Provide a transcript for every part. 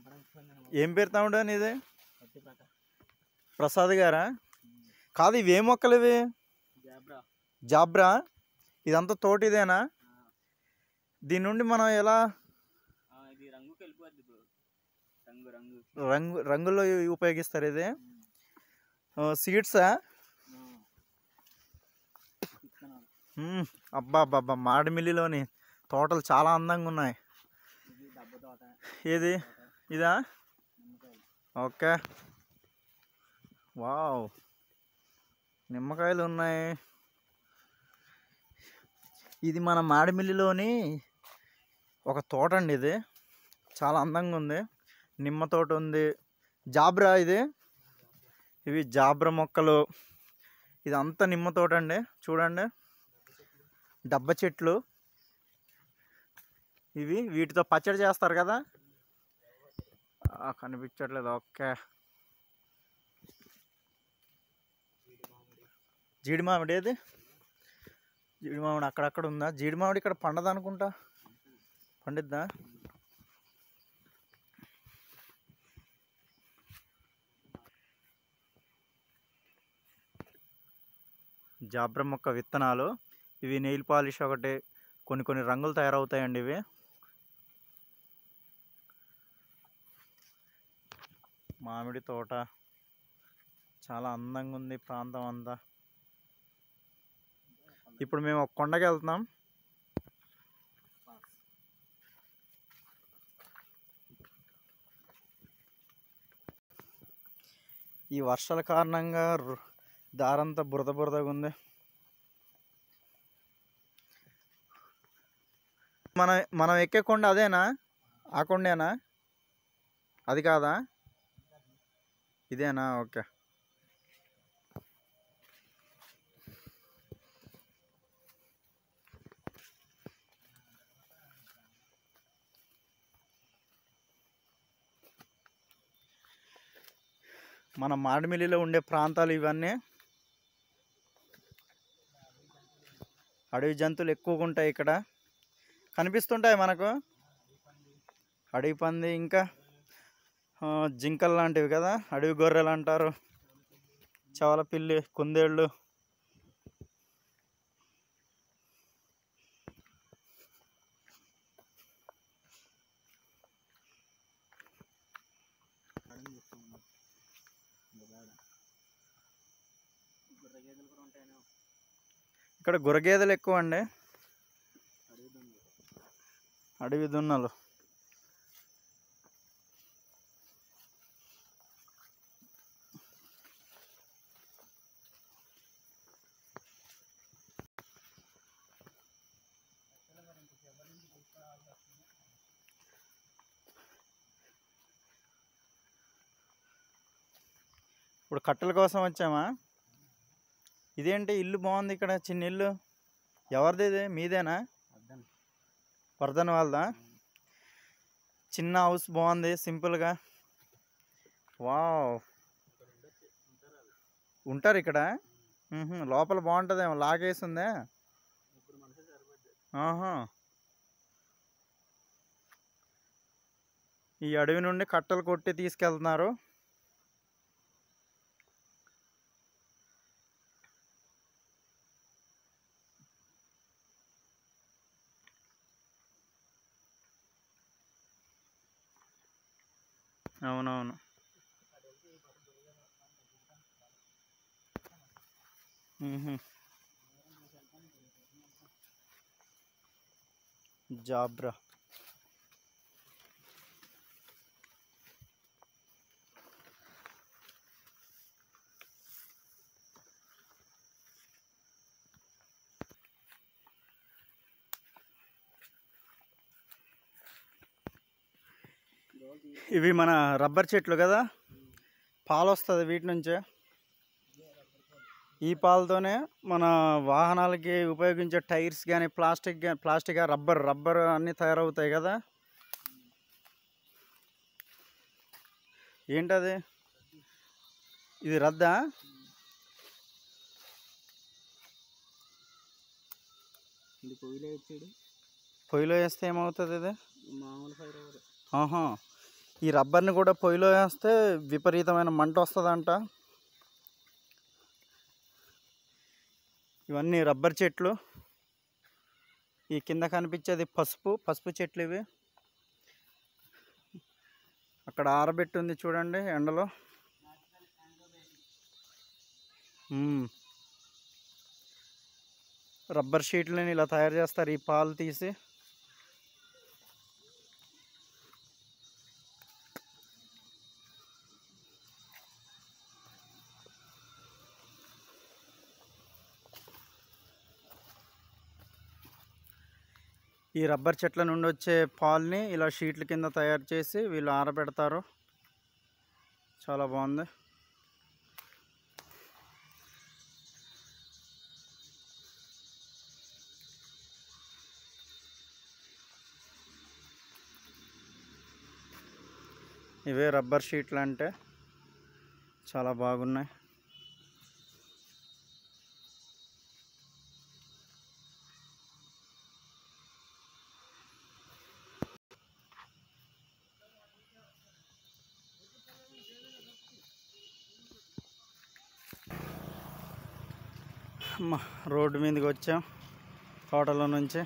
ఏం పేరు తమ్ముడు నీది ప్రసాద్ గారా కాదు ఇవి ఏ మొక్కలు ఇవి జాబ్రా ఇదంతా తోటిదేనా దీని నుండి మనం ఎలా ఇది రంగుకి వెళ్ళిపోద్ది బ్రో రంగు రంగు రంగు రంగుల్లో ఉపయోగిస్తారు ఇది సీడ్సా విత్తనాలు అబ్బా అబ్బా అబ్బా మాడిమిల్లిలోని తోటలు చాలా అందంగా ఉన్నాయి ఇది దెబ్బ తోట ఏది ఇదా నిమ్మకాయలు ఓకే వావ్ నిమ్మకాయలు ఉన్నాయి ఇది మన మాడిమిల్లిలోని ఒక తోట అండి ఇది చాలా అందంగా ఉంది నిమ్మ తోట ఉంది జాబ్రా ఇది ఇవి జాబ్రా మొక్కలు ఇదంతా నిమ్మ తోట అండి చూడండి డబ్బ చెట్లు ఇవి వీటితో పచ్చడి చేస్తారు కదా ఆ, కనిపించట్లేదు ఓకే జీడి మామిడి ఏది జీడి మామిడి అక్కడక్కడ ఉందా జీడి మామిడి ఇక్కడ పండదు అనుకుంటా పండిద్దా జాబ్ర మొక్క విత్తనాలు ఇవి నెయిల్ పాలిష్ ఒకటి కొన్ని కొన్ని రంగులు తయారవుతాయండి ఇవి మామిడి తోట చాలా అందంగా ఉంది ప్రాంతం అంతా ఇప్పుడు మేము ఒక కొండకి వెళ్తున్నాం ఈ వర్షాల కారణంగా రు- దారంతా బురద బురదగా ఉంది మనం మనం ఎక్కే కొండ అదేనా ఆ కొండేనా అది కాదా ఇదేనా ఓకే మన మాడిమిల్లిలో ఉండే ప్రాంతాలు ఇవన్నీ అడవి జంతువులు ఎక్కువగా ఉంటాయి ఇక్కడ కనిపిస్తుంటాయి మనకు అడవి పంది ఇంకా ఆ, జింకలు లాంటివి కదా అడవి గొర్రెలు అంటారు చవల పిల్లి కుందేళ్ళు అడవి చూస్తాము ఇంకొక గొర్రె గేదెలు కూడా ఉంటాయని ఇక్కడ గుర్రగేదెలు ఎక్కువ అండి అడవి దొంగలు అడవి దున్నలు ఇప్పుడు కట్టెల కోసం వచ్చామా ఇదేంటి ఇల్లు బాగుంది ఇక్కడ చిన్న ఇల్లు ఎవరిది ఇది మీదేనా అద్దాను వర్ధన్ వాళ్ళదా చిన్న హౌస్ బాగుంది సింపుల్గా వావ్ ఉంటారు ఇక్కడ మ్మ్హ. లోపల బాగుంటుందేమో లాగేసిందే ముగ్గురు మనుషులు సరిపోద్ది ఆహా ఈ అడవి నుండి కట్టలు కొట్టి తీసుకెళ్తున్నారు అవునవును మ్మ్హ. జాబ్రా ఇవి మన రబ్బర్ చెట్లు కదా పాలు వస్తుంది వీటి నుంచే ఈ పాలతోనే మన వాహనాలకి ఉపయోగించే టైర్స్ కానీ ప్లాస్టిక్ కానీ ప్లాస్టిక్ రబ్బర్ రబ్బర్ అన్నీ తయారవుతాయి కదా ఏంటది ఇది రద్దా ఇది పొయ్యిలో వచ్చాడు పొయ్యిలో వేస్తే ఏమవుతుంది ఇది మామూలు ఫైర్ అవ్వదు ఆహా ఈ రబ్బర్ని కూడా పొయ్యిలో వేస్తే విపరీతమైన మంట వస్తుందంట ఇవన్నీ రబ్బర్ చెట్లు ఈ కింద కనిపించేది పసుపు పసుపు చెట్లు ఇవి అక్కడ ఆరబెట్టి ఉంది చూడండి ఎండలో మ్మ్. రబ్బర్ షీట్లని ఇలా తయారు చేస్తారు ఈ పాలు తీసి ఈ రబ్బర్ చెట్ల నుండి వచ్చే పాల్ని ఇలా షీట్ల కింద తయారు చేసి వీళ్ళు ఆరబెడతారు చాలా బాగుంది ఇవే రబ్బర్ షీట్లు అంటే చాలా బాగున్నాయి అమ్మ, రోడ్డు మీదకి వచ్చాం తోటలో నుంచి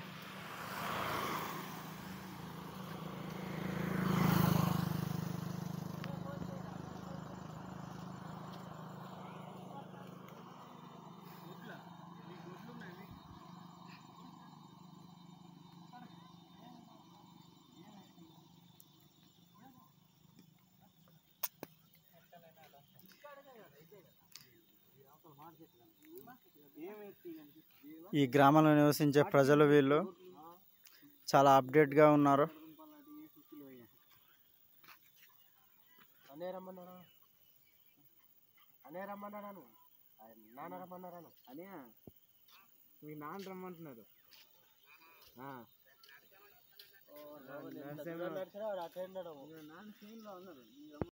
ఈ గ్రామంలో నివసించే ప్రజలు వీళ్ళు చాలా అప్డేట్గా ఉన్నారు అనే రమ్మన్నారా అనే రమ్మన్నారా నువ్వు నాన్న రమ్మన్నారా అనే మీ నాన్న రమ్మంటున్నారు నడిచినా అటెండ్ నాన్న సీన్లో ఉన్నారు